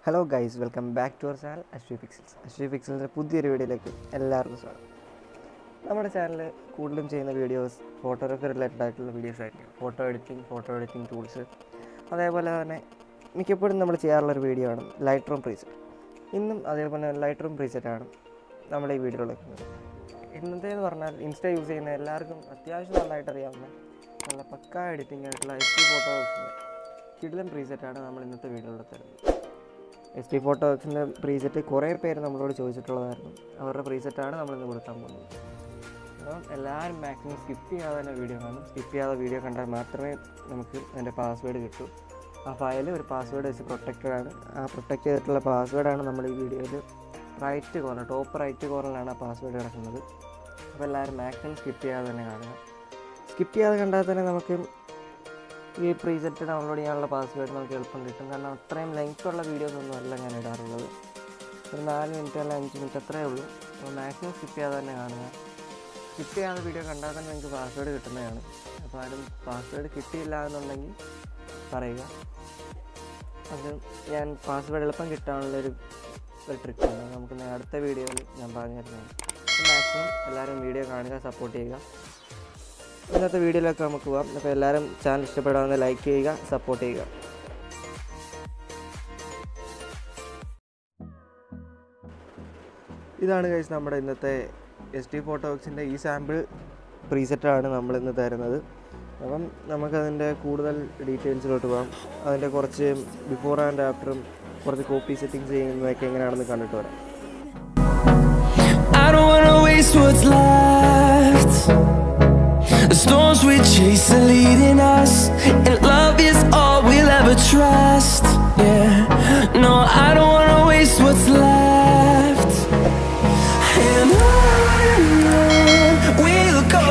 Hello guys welcome back to our channel Ashwi pixels Ashwi പിക്സൽസിൻ്റെ പുതിയൊരു വീഡിയോയിലേക്ക് എല്ലാവർക്കും സ്വാഗതം നമ്മുടെ ചാനലിൽ കൂടുതലും ചെയ്യുന്ന വീഡിയോസ് ഫോട്ടോഗ്രാഫി റിലേറ്റഡ് ആയിട്ടുള്ള വീഡിയോസ് ആയിരിക്കും photo editing photo editing tools അതേപോലെ തന്നെ മിക്കപ്പോഴും നമ്മൾ ചെയ്യാറുള്ളൊരു വീഡിയോ ആണ് ലൈറ്റ് റൂം പ്രീസെറ്റ് ഇന്നും അതേപോലെ ലൈറ്റ് റൂം പ്രീസെറ്റാണ് നമ്മൾ ഈ വീഡിയോയിൽ വെക്കുന്നത് ഇന്നത്തെ എന്ന് പറഞ്ഞാൽ ഇൻസ്റ്റ യൂസ് ചെയ്യുന്ന എല്ലാവർക്കും അത്യാവശ്യം നന്നായിട്ട് അറിയാവുന്ന നല്ല പക്കാ എഡിറ്റിംഗ് ആയിട്ടുള്ള എസ് ടി ഫോട്ടോസിൻ്റെ കിടിലൻ പ്രീസെറ്റാണ് നമ്മൾ ഇന്നത്തെ വീഡിയോയിൽ തരുന്നത് എസ് ടി ഫോട്ടോസിൻ്റെ പ്രീസെറ്റ് കുറേ പേര് നമ്മളോട് ചോദിച്ചിട്ടുള്ളതായിരുന്നു അവരുടെ പ്രീസെറ്റാണ് നമ്മളിന്ന് കൊടുക്കാൻ പോകുന്നത് അപ്പം എല്ലാവരും മാക്സിമം സ്കിപ്പ് ചെയ്യാതെ തന്നെ വീഡിയോ കാണും സ്കിപ്പ് ചെയ്യാതെ വീഡിയോ കണ്ടാൽ മാത്രമേ നമുക്ക് അതിൻ്റെ പാസ്വേഡ് കിട്ടൂ ആ ഫയൽ ഒരു പാസ്വേഡ് വെച്ച് പ്രൊട്ടക്റ്റഡ് ആണ് ആ പ്രൊട്ടക്റ്റ് ചെയ്തിട്ടുള്ള പാസ്വേഡാണ് നമ്മൾ ഈ വീഡിയോയിൽ റൈറ്റ് കോർണർ ടോപ്പ് റൈറ്റ് കോർണറിലാണ് ആ പാസ്വേഡ് കിടക്കുന്നത് അപ്പോൾ എല്ലാവരും മാക്സിമം സ്കിപ്പ് ചെയ്യാതെ തന്നെ കാണുക സ്കിപ്പ് ചെയ്യാതെ കണ്ടാൽ തന്നെ നമുക്ക് ഈ പ്രീസെറ്റ് ഡൗൺലോഡ് ചെയ്യാനുള്ള പാസ്വേഡ് നമുക്ക് എളുപ്പം കിട്ടും കാരണം അത്രയും ലെങ്ത് ഉള്ള വീഡിയോസ് ഒന്നും അല്ല ഞാൻ ഇടാറുള്ളത് ഒരു നാല് മിനിറ്റ് അല്ല അഞ്ച് മിനിറ്റ് അത്രയേ ഉള്ളൂ അപ്പോൾ മാക്സിമം സ്കിപ്പ് ചെയ്യാതെ തന്നെ കാണുക സ്കിപ്പ് ചെയ്യാതെ വീഡിയോ കണ്ടാൽ തന്നെ നിങ്ങൾക്ക് പാസ്വേഡ് കിട്ടുന്നതാണ് അപ്പോൾ ആരും പാസ്വേഡ് കിട്ടിയില്ല എന്നുണ്ടെങ്കിൽ പറയുക അത് ഞാൻ പാസ്വേഡ് എളുപ്പം കിട്ടാനുള്ളൊരു ഒരു ട്രിക്കാണ് നമുക്ക് നേ- അടുത്ത വീഡിയോയിൽ ഞാൻ പറഞ്ഞു തരുന്നതാണ് മാക്സിമം എല്ലാവരും വീഡിയോ കാണുക സപ്പോർട്ട് ചെയ്യുക ഇന്നത്തെ വീഡിയോയിലൊക്കെ നമുക്ക് പോകാം അപ്പോൾ എല്ലാവരും ചാനൽ ഇഷ്ടപ്പെടാവുന്ന ലൈക്ക് ചെയ്യുക സപ്പോർട്ട് ചെയ്യുക ഇതാണ് കഴിച്ച് നമ്മുടെ ഇന്നത്തെ എസ് ടി ഫോട്ടോക്സിൻ്റെ ഈ സാമ്പിൾ പ്രീസെറ്റാണ് നമ്മൾ ഇന്ന് തരുന്നത് അപ്പം നമുക്കതിൻ്റെ കൂടുതൽ ഡീറ്റെയിൽസിലോട്ട് പോകാം അതിൻ്റെ കുറച്ച് ബിഫോർ ആൻഡ് ആഫ്റ്ററും കുറച്ച് കോപ്പി സെറ്റിങ്സ് ചെയ്യുന്നതൊക്കെ എങ്ങനെയാണെന്ന് കണ്ടിട്ട് വരാം I don't wanna waste what's left. The storms we chase are leading us, and love is all we'll ever trust. Yeah, no, I don't wanna waste what's left. And on and on we'll go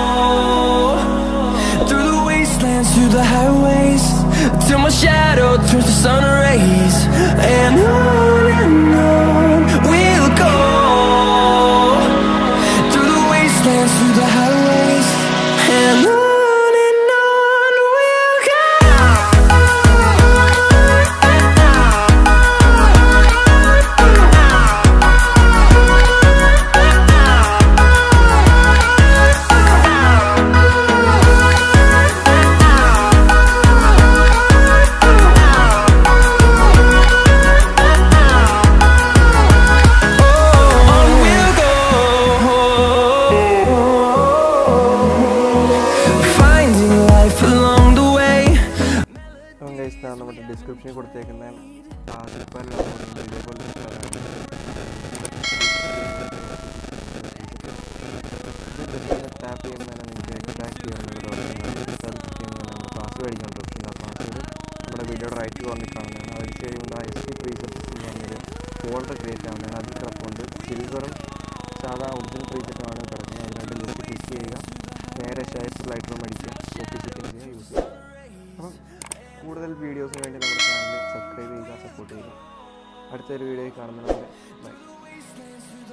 through the wastelands, through the highways, till my shadow turns to sun rays. And on and on we'll go through the wastelands, through the highways, and on and on we'll go. On we'll go, finding life along the way. അപ്പം guys ഞാൻ നമ്മുടെ ഡിസ്ക്രിപ്ഷനിൽ കൊടുത്തേക്കുന്ന ആസിഫൽ download ഇതേപോലെ tap ചെയ്യുന്നതിന് നിങ്ങൾക്ക് extract ചെയ്യാവുന്നത് password അടിക്കേണ്ട option ആ പാസ്വേഡ് നമ്മുടെ വീഡിയോയുടെ റൈറ്റ് കോർണറിൽ കാണുന്നതാണ് അടിച്ച് കഴിയുമ്പോൾ എസ് ടി പ്രീസെറ്റ് എന്ന് പറഞ്ഞൊരു ഫോൾഡർ ക്രിയേറ്റ് ആവുന്നതാണ് അതിൽ കിടപ്പുണ്ട് സിൽവറും സാധാ ഒറിജിനൽ പ്രീസെറ്റുമാണ് കിടക്കുന്നത് അത് രണ്ട് ജസ്റ്റ് ക്ലിക്ക് ചെയ്യുക നേരെ ഷേപ്പ് ലൈറ്റ് റൂം അടിക്കുക കോപ്പി സെറ്റിംഗ് ചെയ്യുക യൂസ് ചെയ്യുക അപ്പം കൂടുതൽ വീഡിയോസിന് വേണ്ടി നമ്മുടെ ചാനൽ സബ്സ്ക്രൈബ് ചെയ്യുക സപ്പോർട്ട് ചെയ്യുക അടുത്തൊരു വീഡിയോയിൽ കാണുന്നവരെ ബൈ